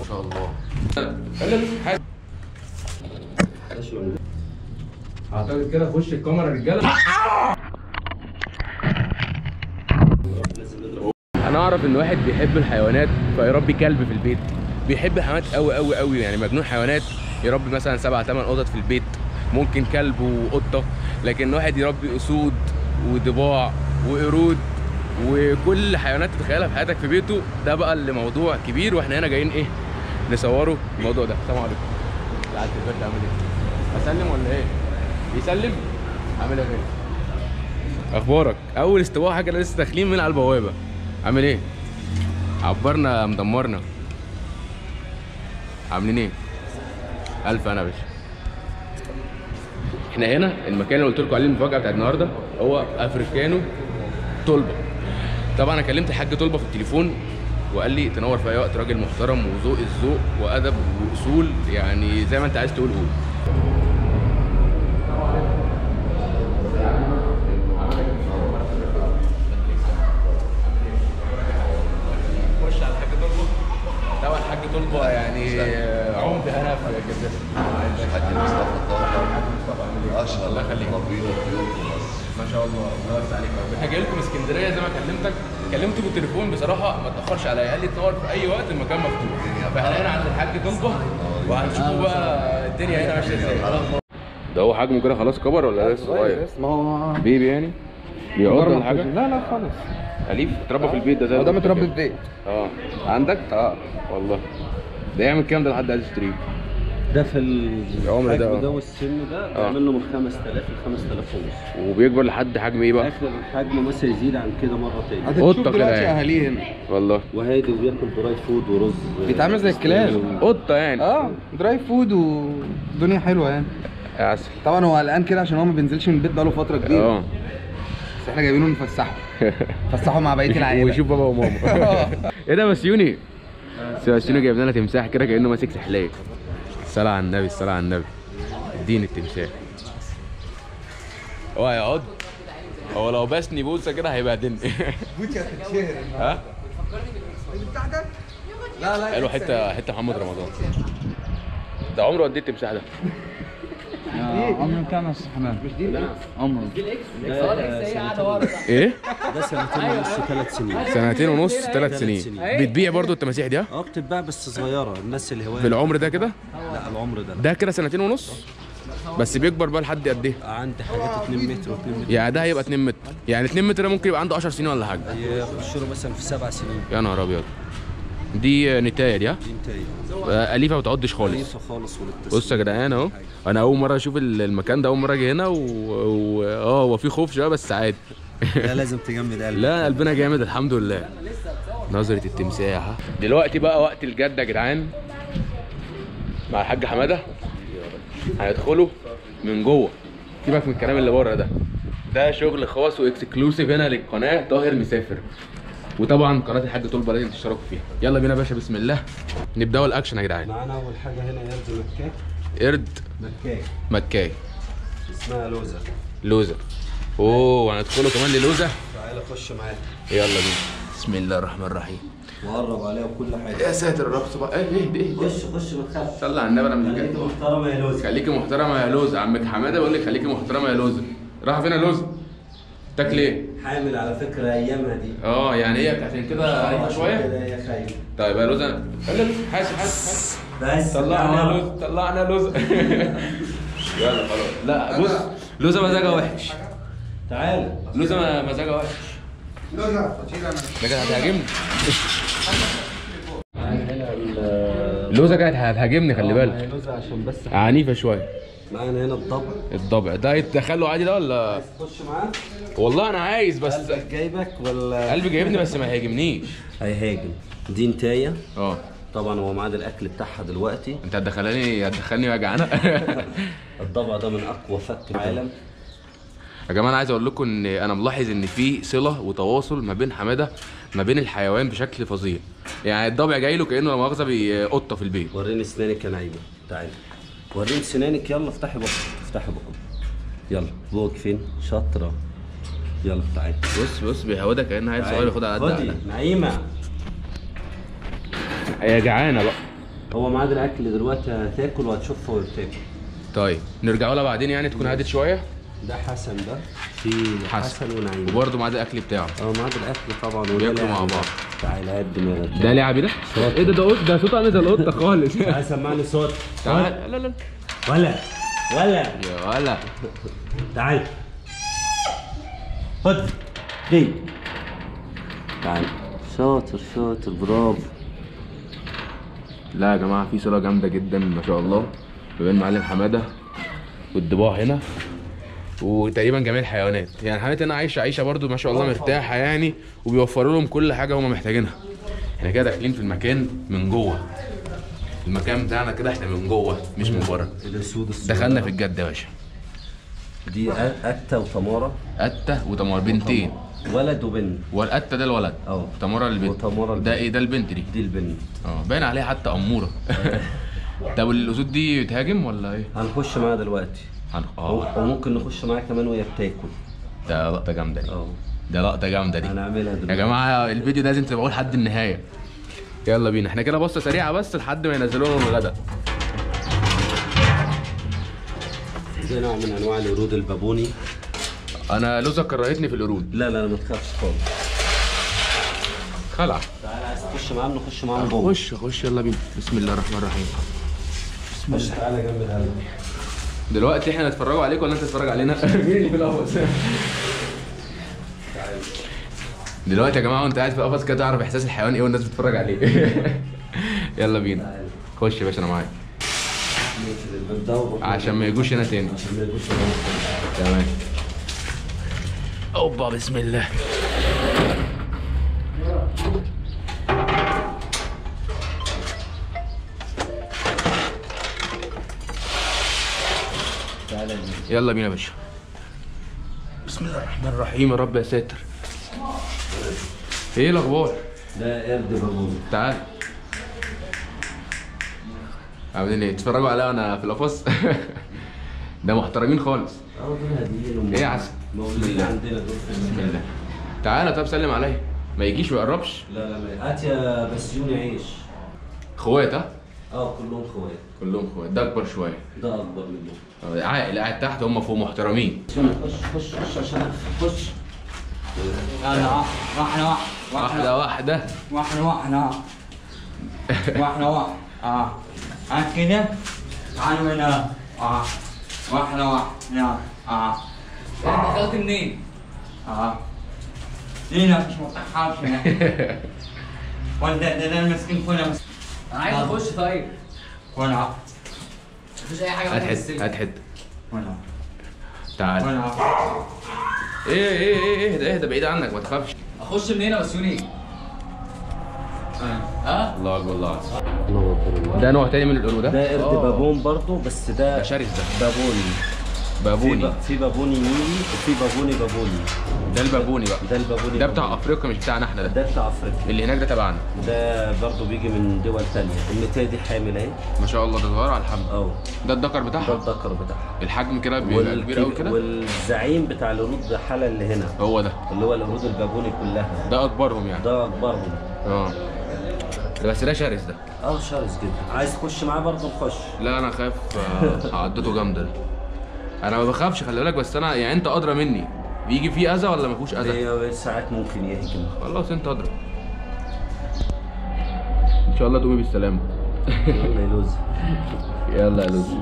ما شاء الله اعتقد كده في وش الكاميرا رجاله انا اعرف ان واحد بيحب الحيوانات فيربي كلب في البيت بيحب الحيوانات قوي قوي قوي يعني مجنون حيوانات يربي مثلا سبعة ثمان قطط في البيت ممكن كلب وقطه لكن واحد يربي اسود وضباع وقرود وكل حيوانات تتخيلها في حياتك في بيته ده بقى اللي موضوع كبير واحنا هنا جايين ايه نصوروا الموضوع ده السلام عليكم قاعد في البيت عامل ايه اسلم ولا ايه يسلم عامل ايه اخبارك اول استواء حاجه لسه داخلين من على البوابه عامل ايه عبرنا مدمرنا عاملين ايه الف انا يا باشا احنا هنا المكان اللي قلت لكم عليه المفاجاه بتاعت النهارده هو افريكانو طلبه طبعا انا كلمت الحاج طلبه في التليفون وقال لي تنور في اي وقت راجل محترم وذوق الذوق وادب واصول يعني زي ما انت عايز تقول قول خش على الحاج طلبه طبعا الحاج طلبه يعني عمده هنا في كده حاج مصطفى طاهر اشهر الله يخليك. مربين الطيور في مصر ما شاء الله الله يوسع عليك يا رب. احنا جاي لكم اسكندريه زي ما كلمتك كلمته بالتليفون بصراحه ما تاخرش عليا قال لي تنور في اي وقت المكان مفتوح فاحنا هنا عند الحاج طلبه وهنشوفوا بقى الدنيا هنا ماشيه ازاي ده هو حجمه كده خلاص كبر ولا لسه صغير؟ ما هو بيبي يعني؟ بيقعد ولا حاجه؟ لا لا خالص اليف اتربى في البيت ده زي هو ده ما قلت متربي كده. في بيت اه عندك؟ اه والله ده يعمل كام ده لحد عايز يشتريه؟ ده في العمر ده، الحجم آه. ده والسن ده آه. بيعمل له من 5000 ل 5000 ونص وبيكبر لحد حجم ايه بقى؟ اخر الحجم مثلا يزيد عن كده مره تاني هتشوف قطة كده دلوقتي يعني. اهاليه هنا والله وهادي وبياكل دراي فود ورز بيتعامل زي الكلاب قطه يعني اه دراي فود ودنيا حلوه يعني يا عسل طبعا هو قلقان كده عشان هو ما بينزلش من البيت بقاله فتره كبيره اه بس احنا جايبينه نفسحه نفسحه مع بقيه العائله ويشوف بابا وماما ايه ده بسيوني بسيوني جايب لنا تمساح كده كانه ماسك سحليه الصلاة على النبي الصلاة على النبي اديني التمساح هو هيقعد هو لو بسني بوسه كده هيبهدلني ها لا لا قالوا حته حته محمد رمضان ده عمره قد ايه التمساح ده عمره كام يا استاذ حماد مش دي عمره ايه ده سنتين ونص ثلاث سنين سنتين ونص ثلاث سنين سنين. بتبيع برضو التماسيح دي ها؟ اه بتتباع بس صغيره الناس اللي هوايه في العمر ده كده لا العمر ده لا ده كده سنتين ونص بس بيكبر بقى لحد قد ايه عندي حاجات 2 متر و2 متر يعني ده هيبقى 2 متر يعني 2 متر ده ممكن يبقى عنده 10 سنين ولا حاجه يخش له مثلا في سبع سنين يا نهار ابيض دي نتايه دي ها دي انتهي آه، اليفه ما بتعضش خالص خليفه خالص وللتسليم بص يا جدعان اهو انا اول مره اشوف ال- المكان ده اول مره اجي هنا و... و... اه هو في خوف شويه بس عادي لا لازم تجمد قلبك لا قلبنا جامد الحمد لله نظرة التمساح ها. دلوقتي بقى وقت الجد يا جدعان مع الحاج حماده هيدخلوا من جوه سيبك من الكلام اللي بره ده ده شغل خاص واكسكلوسيف هنا للقناه طاهر مسافر وطبعا قناه الحاج طلبه لازم تشتركوا فيها يلا بينا يا باشا بسم الله نبداوا الاكشن يا جدعان معانا اول حاجه هنا يرد مكاك قرد مكاك مكاي اسمها لوزه لوزه اوه هندخلوا كمان للوزه تعالى خش معايا يلا بينا بسم الله الرحمن الرحيم وقرب عليها وكل حاجه يا ساتر الرب سبحان ايه ايه ايه خش خش ما تخافش صلى على النبي انا مش خليك جاي محترمه يا لوزه خليكي محترمه يا لوزه عمك حماده بيقول لك خليكي محترمه يا لوزه رايحه فين يا لوزه تاكل ايه حامل على فكره ايامها دي اه يعني هي عشان كده خايفه شويه كده يا خايف طيب يا لوزه لا لا حاسب حاسب حاسب بس طلعنا يا لوزه طلعنا يا لوزه يلا خلاص لا بص لوزه مزاجها وحش تعالى لوزه مزاجها وحش ده كانت هتهاجمني معانا هنا ال- لوزه كانت هتهاجمني خلي آه، بالك لوزه عشان بس عنيفه شويه معانا هنا الضبع الضبع ده يتدخله عادي ده ولا خش معاه والله انا عايز بس قلبك جايبك ولا قلبي جايبني بس ما هيهاجمنيش هيهاجم دي نتايه اه طبعا هو ميعاد الاكل بتاعها دلوقتي انت هتدخلني هتدخلني يا جعانه الضبع ده من اقوى فك العالم يا جماعه انا عايز اقول لكم ان انا ملاحظ ان في صله وتواصل ما بين حماده ما بين الحيوان بشكل فظيع يعني الضبع جاي له كانه لا مؤاخذه بي- قطه في البيت وريني اسنانك يا نعيمه تعالي وريني سنانك يلا افتحي بقك افتحي بقك يلا بقك فين شاطره يلا تعالي بص بص بيهودها كان عيل صغير ياخدها على قد خدي عقلها. نعيمه هي جعانه بقى هو ميعاد الاكل دلوقتي هتاكل وهتشوفها وهي بتاكل طيب نرجعوا لها بعدين يعني تكون هدت شويه ده حسن ده في حسن. حسن ونعيم وبرده ميعاد الاكل بتاعه اه ميعاد الاكل طبعا وده بياكلوا مع لعب. بعض. تعالى هات دماغك ده لعبي ده؟ ايه ده ده قط ده صوت عامل زي القطه خالص تعالى سمعني صوت تعال لا لا ولا ولا يا ولا تعال خد دي تعال شاطر شاطر برافو لا يا جماعه في صوره جامده جدا ما شاء الله ما بين معلم حماده والضباع هنا وتقريبا جميع الحيوانات يعني الحيوانات هنا عايشه عيشه برضو ما شاء الله مرتاحه يعني وبيوفروا لهم كل حاجه هم محتاجينها احنا كده داخلين في المكان من جوه المكان بتاعنا كده احنا من جوه مش من بره الاسود الصغير دخلنا في الجد يا باشا دي أ- أتة وتمارة قته وتمار بنتين ولد وبنت والقته ده الولد اه. تماره البنت وتمارة ده ايه ده البنت دي دي البنت اه باين عليها حتى اموره طب الاسود دي بتهاجم ولا ايه؟ هنخش معاها دلوقتي هن- أو- اه وممكن نخش معاها كمان وهي بتاكل ده لقطه جامده دي اه ده لقطه جامده دي هنعملها يا دلوقتي جماعه الفيديو ده لازم تبقوا لحد النهايه يلا بينا احنا كده بصه سريعه بس لحد ما ينزلوا لنا الغدا ده نوع من انواع القرود البابوني انا لوزه كرهتني في القرود لا لا ما تخافش خالص خلع تعالى عايز تخش معاهم نخش معاهم جوه خش خش يلا بينا بسم الله الرحمن الرحيم خش تعالى جنب القلب دلوقتي احنا نتفرجوا عليك ولا انت تتفرج علينا مين اللي في القفص دلوقتي يا جماعه وانت قاعد في القفص كده تعرف احساس الحيوان ايه والناس بتتفرج عليه يلا بينا خش يا باشا انا معاك نقفل الباب ده ونروح عشان ما يجوش هنا تاني عشان ما يجوش هنا. تمام اوبا بسم الله تعالى بينا. يلا بينا يا باشا بسم الله الرحمن الرحيم يا رب يا ساتر ايه الاخبار ده قرد بابوني تعال عاملين ايه تتفرجوا عليا وانا في القفص ده محترمين خالص اه دول هاديين وم- ايه يا عسل مولودين عندنا دول في بسم المكان. الله تعالى طب سلم عليا ما يجيش ما يقربش لا لا ما هات يا بسيوني عيش اخوات ها اه كلهم خوات كلهم اخوات ده اكبر شويه ده اكبر منهم عاقل قاعد تحت هم فوق محترمين خش خش خش عشان خش يلا واحدة واحده واحده واحدة واحدة واحدة واحدة اه هات كده تعالوا هنا اه واحدة واحدة اه انت دخلت منين؟ اه لينا مش متحرش هنا ولا ده ده ده المسكين فونا بس انا عايز اخش طيب وانا مفيش اي حاجه هات في حته السجن. هات حته وانا تعال وانا ايه ايه ايه اهدى اهدى بعيد عنك ما تخافش اخش منين يا بسيوني؟ ها؟ الله اكبر الله أكبر. الله اكبر الله ده نوع تاني من القرود ده قرد آه. بابون برضو بس ده ده شرس ده بابوني في, بابوني ب... في بابوني نيلي وفي بابوني بابوني ده البابوني بقى ده البابوني ده بتاع بابوني. افريقيا مش بتاعنا احنا ده ده بتاع افريقيا اللي هناك ده تبعنا ده برضو بيجي من دول تانية النتاية دي حامل اهي ما شاء الله ده صغير على الحمد اه ده الدكر ده بتاعها الذكر بتاعها الحجم كده بيبقى كبير قوي والكب- كده والزعيم بتاع القرود ده حالة اللي هنا هو ده اللي هو القرود البابوني كلها ده اكبرهم يعني ده اكبرهم اه ده بس ده شرس ده اه شرس جدا عايز تخش معاه برضه نخش لا انا خايف آه، عضته جامده ده انا ما بخافش خلي بالك بس انا يعني انت ادرى مني بيجي فيه اذى ولا ما فيهوش اذى هي ساعات ممكن يهجم خلاص انت ادرى ان شاء الله تقومي بالسلامه يلا يا لوز يلا يا لوز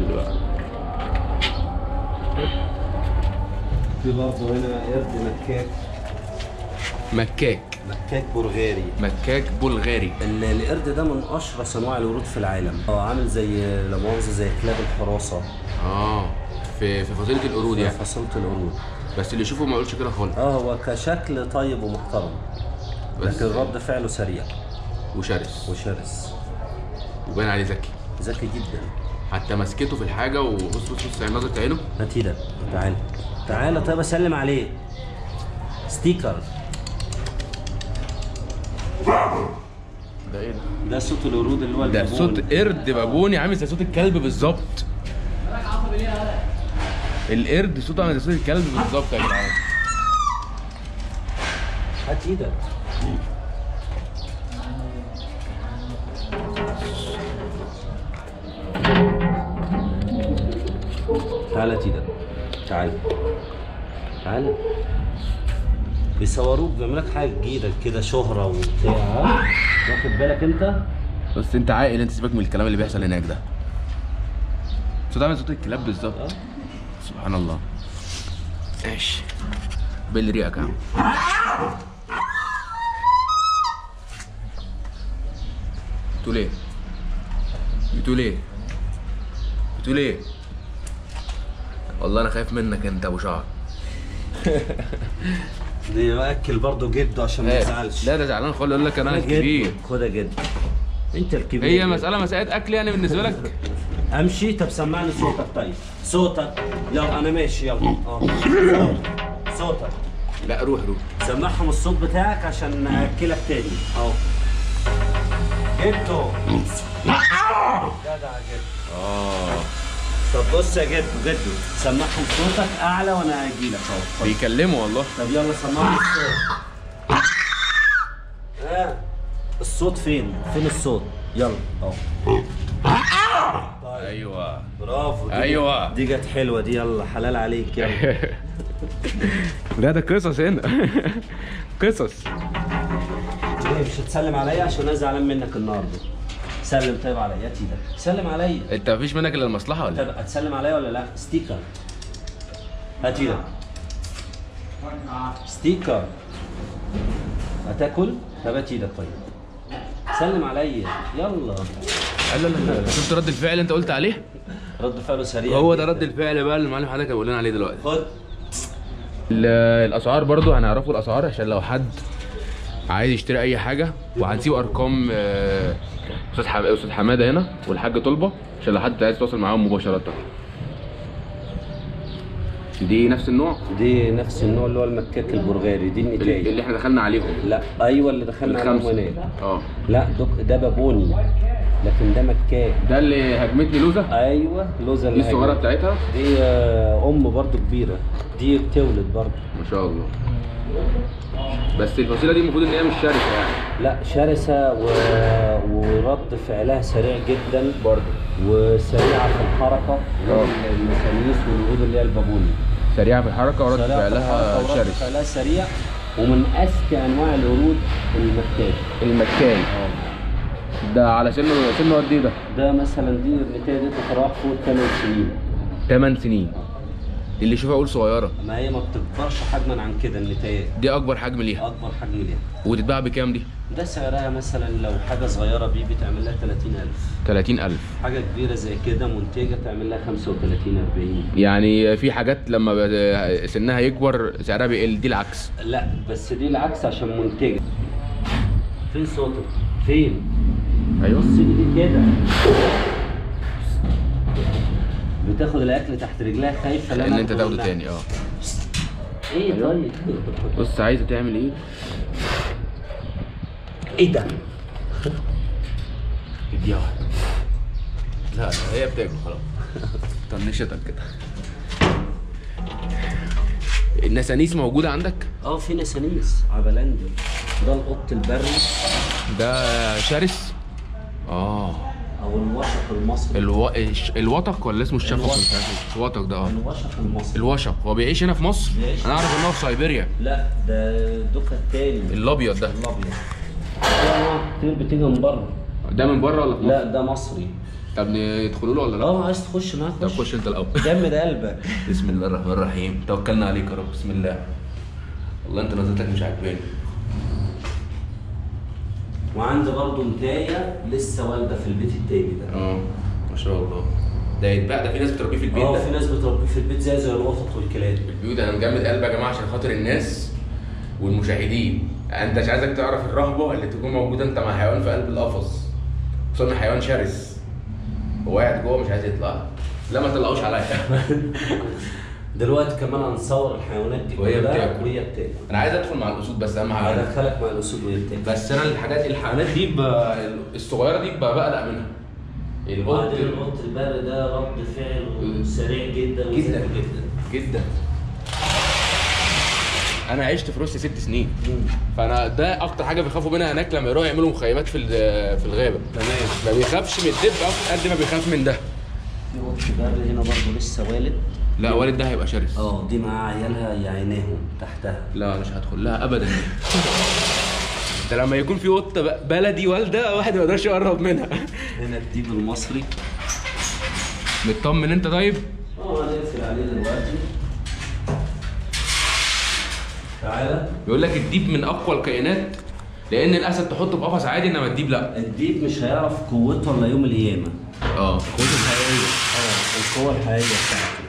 في برضه هنا قرد مكاك مكاك مكاك برغاري مكاك بلغاري ال- القرد ده من اشرس انواع القرود في العالم اه عامل زي لا مؤاخذه زي كلاب الحراسه اه في في فصيله القرود في يعني فصيله القرود بس اللي يشوفه ما يقولش كده خالص اه هو كشكل طيب ومحترم بس- لكن رد فعله سريع وشرس وشرس وباين عليه ذكي ذكي جدا حتى مسكته في الحاجه وبص بص بص يعني نظره عينه هات ايدك تعالى تعالى طيب اسلم عليه ستيكر ده ايه ده؟ ده صوت القرود اللي هو ده البابون. صوت قرد بابوني عامل زي صوت الكلب بالظبط القرد صوته عامل زي صوت الكلب بالظبط يا جدعان هات ايدك تعالى تيدا تعالى تعالى بيصوروك بيعملوا لك حاجه جديده كده شهره وبتاع ها؟ واخد بالك انت بس انت عاقل انت سيبك من الكلام اللي بيحصل هناك ده صوت عامل صوت الكلاب بالظبط سبحان الله ماشي بل ريقك يا عم بتقول ايه؟ بتقول ايه؟ بتقول ايه؟ والله انا خايف منك انت ابو شعر دي باكل برضه جده عشان ما يزعلش لا ده زعلان خالص يقول لك انا خد الكبير جد خد يا جد انت الكبير هي جد. مسألة مسألة أكل يعني بالنسبة لك؟ امشي طب سمعني صوتك طيب صوتك يلا انا ماشي يلا اه صوتك. صوتك لا روح روح سمعهم الصوت بتاعك عشان اكلك تاني اهو جدو جدع جدو اه طب بص يا جدو جدو سمعهم صوتك اعلى وانا هجيلك اهو اتفضل. بيكلموا والله طب يلا سمعهم الصوت ها الصوت فين فين الصوت يلا اهو ايوه برافو دي أيوة. دي جت حلوه دي يلا حلال عليك يلا لا ده قصص هنا قصص ليه مش هتسلم عليا عشان انا زعلان منك النهارده سلم طيب عليا يا تيدا سلم عليا انت مفيش منك الا المصلحه ولا طب هتسلم عليا ولا لا ستيكر هات ايدك ستيكر هتاكل طب هات ايدك طيب سلم عليا يلا لا لا لا شفت رد الفعل اللي انت قلت عليه رد فعله سريع هو ده جداً. رد الفعل بقى اللي المعلم حضرتك هيقول لنا عليه دلوقتي خد ال- الاسعار برضو هنعرفوا الاسعار عشان لو حد عايز يشتري اي حاجه وهنسيب ارقام آه، استاذ حم... استاذ حماده هنا والحاج طلبه عشان لو حد عايز يتواصل معاهم مباشره دي نفس النوع دي نفس النوع اللي هو المكاك البرغالي دي النتايج اللي احنا دخلنا عليهم لا ايوه اللي دخلنا عليهم الخمسه هناك اه لا دوك- ده بابوني لكن ده مكاك ده اللي هجمتني لوزه ايوه لوزه دي اللي الصغيره هجمت. بتاعتها دي آه، ام برضو كبيره دي بتولد برضو ما شاء الله بس الفصيله دي المفروض ان هي مش شرسه يعني لا شرسه و... ورد فعلها سريع جدا برضه وسريعه في الحركه اه. المسانيس والوجود اللي هي البابوني سريعه في الحركه ورد سريعة في فعلها الحركة ورد شرس فعلها سريع ومن اذكى انواع القرود المكاك المكاي ده على سنه سنه قد ايه ده؟ ده مثلا دي النتايه دي تتراوح فوق 8 سنين 8 سنين اللي يشوفها يقول صغيره ما هي ما بتكبرش حجما عن كده النتايه دي اكبر حجم ليها اكبر حجم ليها وتتباع بكام دي؟ ده سعرها مثلا لو حاجه صغيره بيه بتعمل لها 30000 30000 حاجه كبيره زي كده منتجه تعمل لها 35 40 يعني في حاجات لما ب- سنها يكبر سعرها بيقل دي العكس لا بس دي العكس عشان منتجه فين صوتك فين ايوه بص دي كده بتاخد الاكل تحت رجلها خايفه لا ان أنا انت أكله تاخده ولا- تاني اه ايه أيوة. طيب بص عايزه تعمل ايه؟ ايه ده اديها واحده لا لا هي بتاكل خلاص طنشتك كده النسانيس موجوده عندك؟ اه في نسانيس عبلاندي ده القط البري ده شرس اه او الوشق المصري الو... الش- الوطق ولا اسمه الشفق الوطق. مش عارف إيه. الوطق ده اه الوشق المصري الوشق هو بيعيش هنا في مصر بيعيش. انا اعرف ان هو في سيبيريا لا ده دوكا التاني الابيض ده الابيض في انواع كتير بتيجي من بره ده من بره ولا في لا مصر؟ ده مصري طب ندخلوا له ولا لا؟ اه عايز تخش معاك طب خش انت الاول جمد قلبك بسم الله الرحمن الرحيم توكلنا عليك يا رب بسم الله والله انت نظرتك مش عاجباني وعندي برضه نتايه لسه والده في البيت التاني ده اه ما شاء الله ده يتباع ده في ناس بتربيه في البيت اه في ده ناس بتربيه في البيت زي زي القطط والكلاب البيوت انا مجمد قلبي يا جماعه عشان خاطر الناس والمشاهدين انت مش عايزك تعرف الرهبه اللي تكون موجوده انت مع حيوان في قلب القفص خصوصا حيوان شرس هو قاعد جوه مش عايز يطلع لا ما تطلعوش عليا دلوقتي كمان هنصور الحيوانات دي وهي كلها بتاكل. وهي بتاكل انا عايز ادخل مع الاسود بس اهم حاجه هدخلك مع الاسود وهي بتاكل بس انا الحاجات الحيوانات دي ب... الصغيره دي ب- بقلق منها القط وبعدين القط البري ده رد فعل سريع جدا جدا وذكي جدا جدا انا عشت في روسيا ست سنين فانا ده اكتر حاجه بيخافوا منها هناك لما يروحوا يعملوا مخيمات في ال- في الغابه تمام ما بيخافش من الدب أكتر قد ما بيخاف من ده في قط بري هنا برضه لسه والد لا والد ده هيبقى شرس اه دي معاه عيالها يعيناهم تحتها لا مش هدخل لها ابدا ده لما يكون في قطه ب- بلدي والده واحد ما يقدرش يقرب منها هنا الديب المصري مطمن انت طيب اه هنقفل عليه دلوقتي تعالى بيقول لك الديب من اقوى الكائنات لان الاسد تحطه في قفص عادي انما الديب لا الديب مش هيعرف قوته الا يوم القيامه اه قوته الحقيقيه اه القوه الحقيقيه بتاعته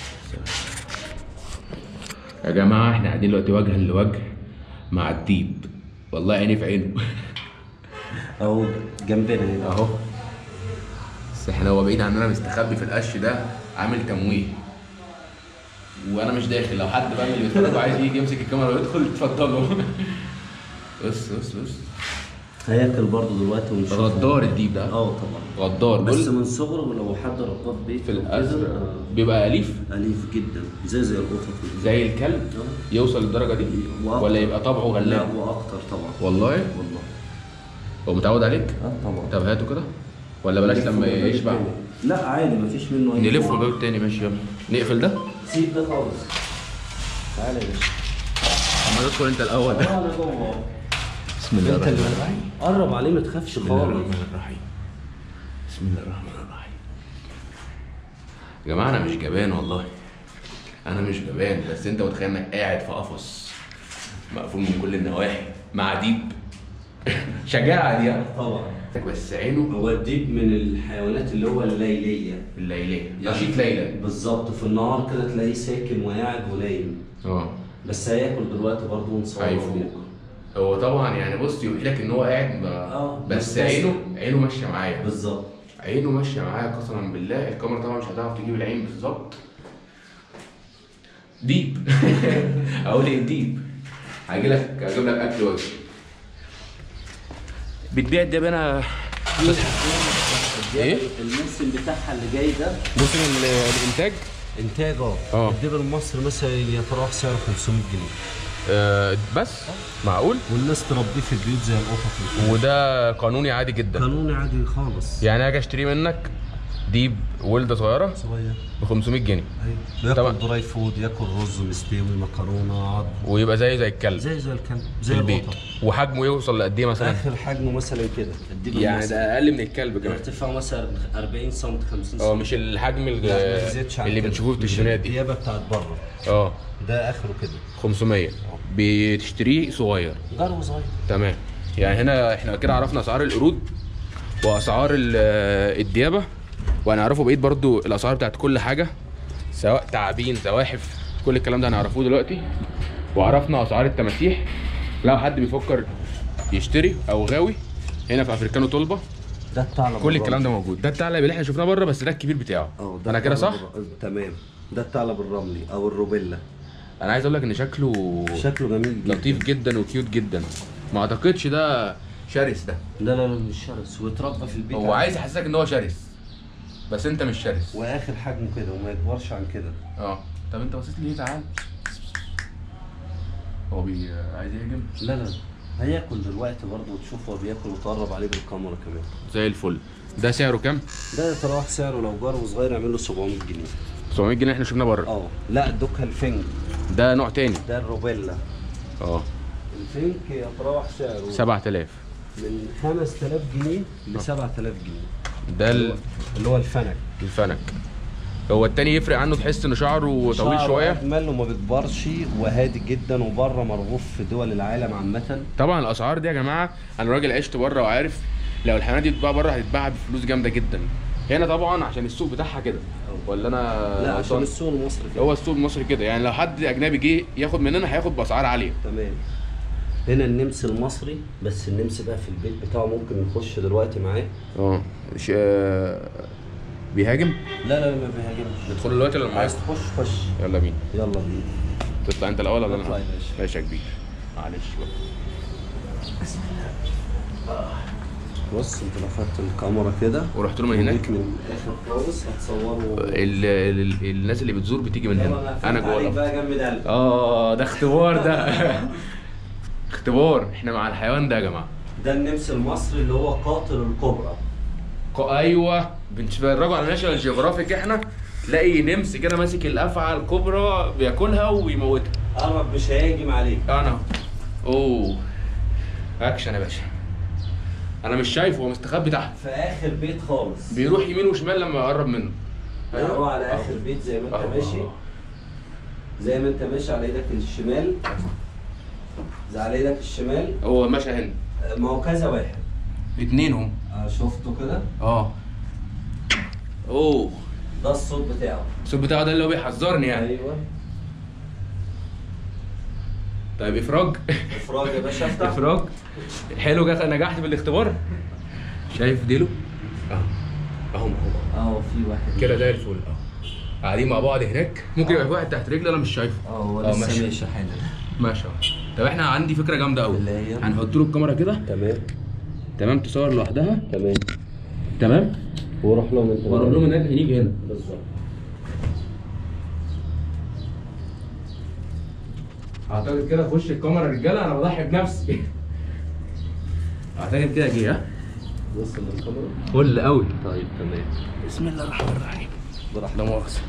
يا جماعه احنا قاعدين دلوقتي وجها لوجه مع الديب والله عيني في عينه اهو جنبنا هنا اهو بس احنا هو بعيد عننا مستخبي في القش ده عامل تمويه وانا مش داخل لو حد بقى من اللي بيتفرج وعايز يجي يمسك الكاميرا ويدخل اتفضلوا بص بص بص هياكل برضه دلوقتي ونشوف غدار الديب ده اه طبعا غدار بس بص من صغره لو حد رباه في بيته في وكده، الازرق آه، بيبقى اليف اليف جدا زي زي القطط كده. زي الكلب آه. يوصل للدرجه دي وأكتر. ولا يبقى طبعه لا غلاب واكتر طبعا والله والله هو متعود عليك اه طبعا طب هاته كده ولا بلاش لما نلفه من يشبع الباب التاني. لا عادي مفيش منه اي نلفه فوق. الباب التاني ماشي يلا نقفل ده سيب ده خالص تعالى يا باشا اما تدخل انت الاول اه انا جوه أهو. بسم الله انت الرحمن اللي الرحيم قرب عليه ما تخافش بسم الله خالص الرحمن الرحيم بسم الله الرحمن الرحيم يا جماعه انا مش جبان والله انا مش جبان بس انت متخيل انك قاعد في قفص مقفول من كل النواحي مع ديب شجاعه دي يعني. طبعا بس عينه هو الديب من الحيوانات اللي هو الليليه الليليه نشيط ليلا بالظبط في النهار كده تلاقيه ساكن وقاعد ونايم اه بس هياكل دلوقتي برضه ونصوره هيفوق وياكل. هو طبعا يعني بص يوحي لك ان هو قاعد ما- اه، بس بس عينه عينه ماشيه معايا بالظبط عينه ماشيه معايا قسما بالله الكاميرا طبعا مش هتعرف تجيب العين بالظبط ديب اقول ايه ديب هاجي لك هجيب لك اكل واجي بتبيع الديب هنا ايه؟ الموسم بتاعها اللي جاي ده موسم الانتاج انتاج اه اه. الديب المصري مثلا يتراوح سعره 500 جنيه آه بس معقول والناس تربيه في البيوت زي القطط وكده. وده قانوني عادي جدا قانوني عادي خالص يعني اجي اشتري منك ديب ولده صغيره صغير ب 500 جنيه ايوه طبعا. بياكل دراي فود ياكل رز مستوي مكرونه عظم ويبقى زيه زي الكلب زي زي الكلب في زي البيت القطط وحجمه يوصل لقد ايه مثلا اخر حجمه مثلا كده الديب يعني المصري. ده اقل من الكلب كمان ارتفاعه مثلا 40 سم 50 سم اه مش الحجم ال- لا، ما يزيدش عن اللي كده. بنشوفه في مش التلفزيونات دي الديابه بتاعت بره اه ده اخره كده 500 بتشتريه صغير جرو صغير تمام يعني هنا احنا كده عرفنا اسعار القرود واسعار ال- الديابه وهنعرفوا بقيه برضو الاسعار بتاعت كل حاجه سواء تعابين زواحف كل الكلام ده هنعرفوه دلوقتي وعرفنا اسعار التماسيح لو حد بيفكر يشتري او غاوي هنا في افريكانو طلبه ده الثعلب كل الكلام ده موجود ده الثعلب اللي احنا شفناه بره بس ده الكبير بتاعه اه ده انا كده صح الثعلب الر- تمام ده الثعلب الرملي او الروبيلا انا عايز اقول لك ان شكله شكله جميل جدا لطيف جدا وكيوت جدا ما اعتقدش ده شرس ده لا لا لا مش شرس ويتربى في البيت هو عادي. عايز يحسسك ان هو شرس بس انت مش شرس واخر حجمه كده وما يكبرش عن كده اه طب انت باصص ليه تعال هو بي عايز يهجم لا لا هياكل دلوقتي برضه وتشوف هو بياكل وتقرب عليه بالكاميرا كمان زي الفل ده سعره كام ده يتراوح سعره لو جرو صغير يعمل له 700 جنيه 700 جنيه احنا شفناه بره اه لا دوكها الفنج ده نوع تاني ده الروبيلا اه الفنك يتراوح سعره 7000 من 5000 جنيه ل 7000 جنيه ده اللي هو- ال- اللي هو الفنك الفنك هو التاني يفرق عنه تحس ان شعره طويل شعره شويه اجمل وما بيكبرش وهادي جدا وبره مرغوب في دول العالم عامه طبعا الاسعار دي يا جماعه انا راجل عشت بره وعارف لو الحيوانات دي بتتباع بره هتتباع بفلوس جامده جدا هنا طبعا عشان السوق بتاعها كده ولا انا لا عشان غلطان؟ السوق المصري كده هو السوق المصري كده يعني لو حد اجنبي جه ياخد مننا هياخد باسعار عاليه تمام هنا النمس المصري بس النمس بقى في البيت بتاعه ممكن نخش دلوقتي معاه اه ش... آه، بيهاجم لا لا لا ما بيهاجمش ندخل دلوقتي ولا عايز معاك تخش خش يلا بينا يلا بينا تطلع انت الاول ولا اطلع انا يا باشا. ماشي يا كبير معلش بقى بص انت لو خدت الكاميرا كده ورحت له من هناك وديك من الاخر خالص هتصوره ال... ال... الناس اللي بتزور بتيجي من هنا انا جوه عليك القفص. بقى جنب ده اه ده اختبار ده اختبار احنا مع الحيوان ده يا جماعه ده النمس المصري اللي هو قاتل الكبرى ق- ايوه بنتفرجوا على ناشونال جيوغرافيك احنا تلاقي نمس كده ماسك الافعى الكبرى بياكلها وبيموتها قرب مش هيهاجم عليك انا اوه اكشن يا باشا انا مش شايفه هو مستخبي تحت في اخر بيت خالص بيروح يمين وشمال لما يقرب منه هو على اخر بيت زي ما انت أهو. ماشي زي ما انت ماشي على ايدك الشمال زي على ايدك الشمال هو ماشي هنا ما هو كذا واحد اتنين هم آه، شفته كده اه اوه ده الصوت بتاعه الصوت بتاعه ده اللي هو بيحذرني يعني ايوه طيب افراج افراج يا باشا افتح افراج حلو جت نجحت في الاختبار شايف ديله اه اهو اهو اه في واحد كده زي الفل اه قاعدين مع بعض هناك ممكن يبقى في واحد تحت رجلي انا مش شايفه اه هو آه، لسه ماشي. ماشي حالا ماشي اهو طب احنا عندي فكره جامده قوي اللي هي؟ هنحط له الكاميرا كده تمام تمام تصور لوحدها تمام تمام وروح لهم انت واقول لهم انك هنيجي هنا بالظبط اعتقد كده في وش الكاميرا رجاله انا بضحي بنفسي اعتقد كده جه ها وصل للكاميرا فل قوي طيب تمام بسم الله الرحمن الرحيم براحتك لا مؤاخذة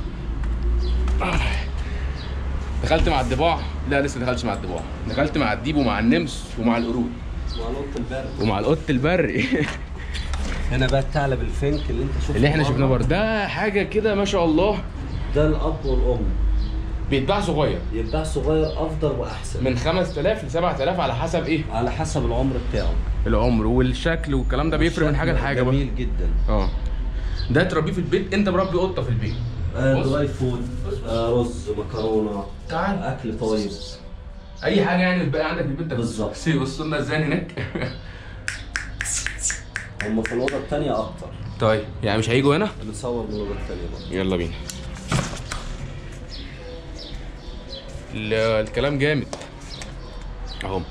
دخلت مع الضباع لا لسه دخلتش مع الضباع دخلت مع الديب ومع النمس ومع القرود وعلى نقطة البرد ومع القط البري هنا بقى الثعلب الفنك اللي انت شفته اللي احنا بره. شفناه برضه ده حاجه كده ما شاء الله ده الاب والام بيتباع صغير يتباع صغير افضل واحسن من 5000 ل 7000 على حسب ايه على حسب العمر بتاعه العمر والشكل والكلام ده بيفرق من حاجه لحاجه بقى جميل جدا اه ده تربيه في البيت انت مربي قطه في البيت آه بص. دراي فود آه رز مكرونه تعال اكل طيب اي حاجه يعني بتبقى عندك في البيت ده بالظبط. سي بصوا لنا ازاي هناك هم في الاوضه الثانيه اكتر طيب يعني مش هيجوا هنا بنصور من الاوضه الثانيه برضه يلا بينا ال- الكلام جامد اهو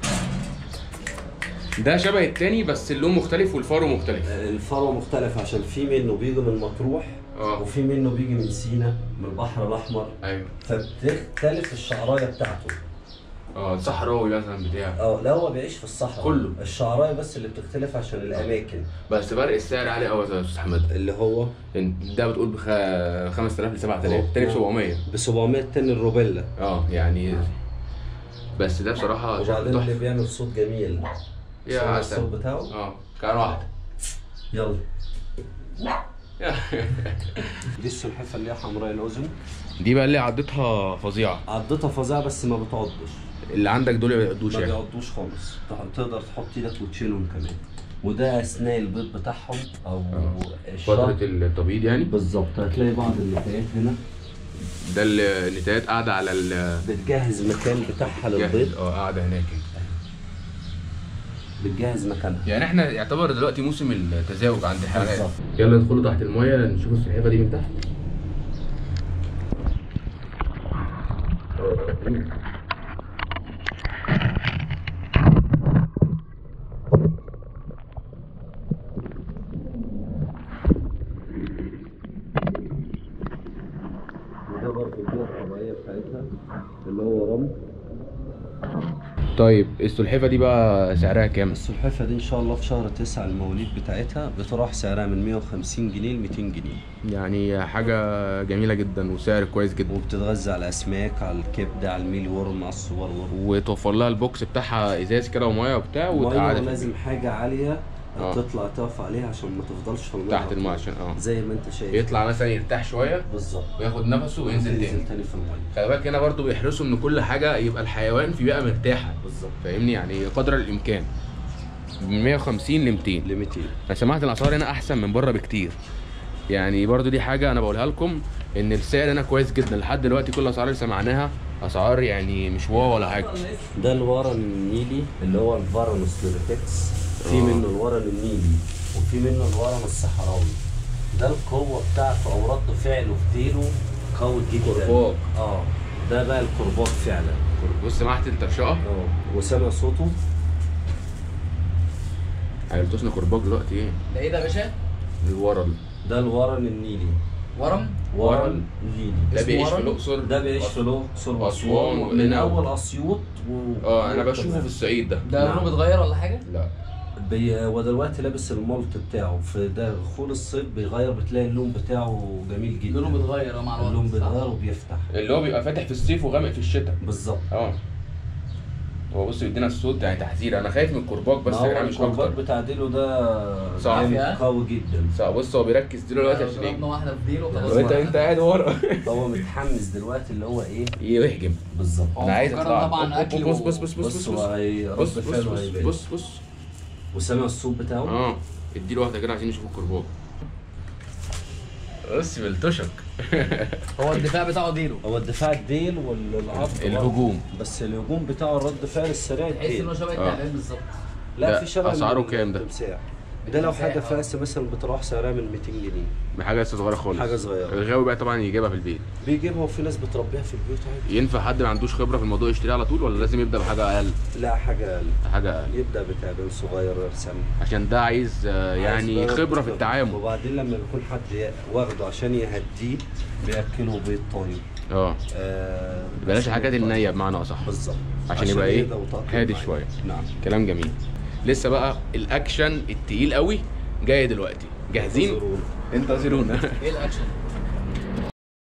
ده شبه التاني بس اللون مختلف والفارو مختلف آه، الفرو مختلف عشان في منه بيجي من مطروح اه. وفي منه بيجي من سينا من البحر الاحمر ايوه فبتختلف الشعرايه بتاعته اه صحراوي مثلا بتاع اه لا هو بيعيش في الصحراء كله. الشعرايه بس اللي بتختلف عشان الاماكن بس فرق السعر عالي قوي يا استاذ احمد اللي هو ده بتقول بخ 5000 ل 7000 التاني ب 700 ب 700 تاني الروبيلا اه يعني بس ده بصراحه وبعدين شكله اللي تحفه بيعمل صوت جميل يا سمع عسل الصوت بتاعه اه كان واحده يلا دي السلحفه اللي هي حمراء الاذن دي بقى اللي عضتها فظيعه عضتها فظيعه بس ما بتعضش اللي عندك دول ما بيقدوش ما يعني بيعضوش خالص تقدر تحط ايدك وتشيلهم كمان وده اثناء البيض بتاعهم او فترة الشهر التبييض يعني بالظبط هتلاقي بعض النتايات هنا ده النتايات قاعدة على ال بتجهز مكان بتاعها للبيض اه قاعدة هناك بتجهز مكانها يعني احنا يعتبر دلوقتي موسم التزاوج عند الحيوانات بالظبط. يلا ندخلوا تحت المايه نشوف السلحفاة دي من تحت وده برضه البيئه الطبيعيه بتاعتها اللي هو رمل طيب السلحفاة دي بقى سعرها كام؟ السلحفاه دي ان شاء الله في شهر تسعة المواليد بتاعتها بتروح سعرها من 150 جنيه ل 200 جنيه يعني حاجة جميلة جدا وسعر كويس جدا وبتتغذى على الاسماك على الكبده على الميل ورم على الصورور وتوفر لها البوكس بتاعها ازاز كده وميه وبتاع الميه وتقعد في لازم حاجه عاليه آه. تطلع تقف عليها عشان ما تفضلش في الميه تحت على الماء طول. عشان اه زي ما انت شايف يطلع مثلا يرتاح شوية بالظبط وياخد نفسه وينزل تاني ينزل تاني في الميه خلي بالك هنا برضو بيحرصوا ان كل حاجه يبقى الحيوان في بيئه مرتاحه بالظبط فاهمني يعني قدر الامكان من 150 ل 200 ل 200 انا سمعت الاسعار هنا احسن من بره بكتير يعني برضو دي حاجه انا بقولها لكم ان السعر هنا كويس جدا لحد دلوقتي كل الاسعار اللي سمعناها اسعار يعني مش واو ولا حاجه ده الورن النيلي اللي هو الفارونوس لوريتكس في منه الورن النيلي وفي منه الورن الصحراوي ده القوة بتاعته أو رد فعله في ديله قوي جدا كرباج. اه ده بقى الكرباج فعلا بص سمعت الترشقه اه وسمع صوته عرفتوشنا كرباج دلوقتي ايه ده ايه ده يا باشا؟ الورل ده الورن النيلي ورم ورن نيلي ده اسمه بيعيش في ورم؟ الاقصر ده بيعيش في الأقصر وأسوان وأسوان من وهنا. أول أسيوط و... اه انا بشوفه في الصعيد ده ده نعم. لونه بيتغير ولا حاجه؟ لا بي... هو دلوقتي لابس المولت بتاعه في دخول الصيف بيغير بتلاقي اللون بتاعه جميل جدا لونه بيتغير مع الوقت اللون صح؟ بيتغير وبيفتح اللي هو بيبقى فاتح في الصيف وغامق في الشتاء بالظبط اه هو بص بيدينا الصوت يعني تحذير انا خايف من الكرباج بس ما يا هو جدعان مش الكرباج اكتر بتاع ديلو ده صح. جامد فيها؟ قوي جدا صح بص هو بيركز دلوقتي عشان ضربنا ايه واحده في ديله لو خلاص انت انت قاعد ورا هو متحمس دلوقتي اللي هو ايه يهجم بالظبط هو انا عايز مفكرنا اطلع طبعا أكل بص و- بص بص بص بص بص هو بص هي- رد بص بص فعله بص هيبان بص بص وسامع الصوت بتاعه اه اديله واحده كده عايزين نشوف الكرباج بص بيلطشك هو الدفاع بتاعه ديله هو الدفاع الديل والعرض الهجوم. بس الهجوم بتاعه الرد فعل السريع تحس الديل انه شبه آه. التعبان بالظبط لا ده في شبه أسعاره من كام ده؟ التمساح ده لو حاجه التمساح، آه. فاس مثلا بتروح سعرها من 200 جنيه بحاجه لسه صغيره خالص حاجة صغيرة. الغاوي بقى طبعا يجيبها في البيت بيجيبها وفي ناس بتربيها في البيوت عادي ينفع حد ما عندوش خبره في الموضوع يشتريها على طول ولا لازم يبدا بحاجه اقل لا حاجه اقل حاجه اقل يبدا بتعبان صغير سم عشان ده عايز آه، يعني عايز بقى خبره في بالظبط. التعامل وبعدين لما بيكون حد واخده عشان يهديه بياكله بيض طيب اه آه بلاش الحاجات النيه بمعنى اصح بالظبط عشان يبقى ايه يهدى وتأقلم هادي معاه. شويه نعم كلام جميل لسه بقى الاكشن التقيل قوي جاي دلوقتي جاهزين انتظرونا. انتظرونا ايه الاكشن؟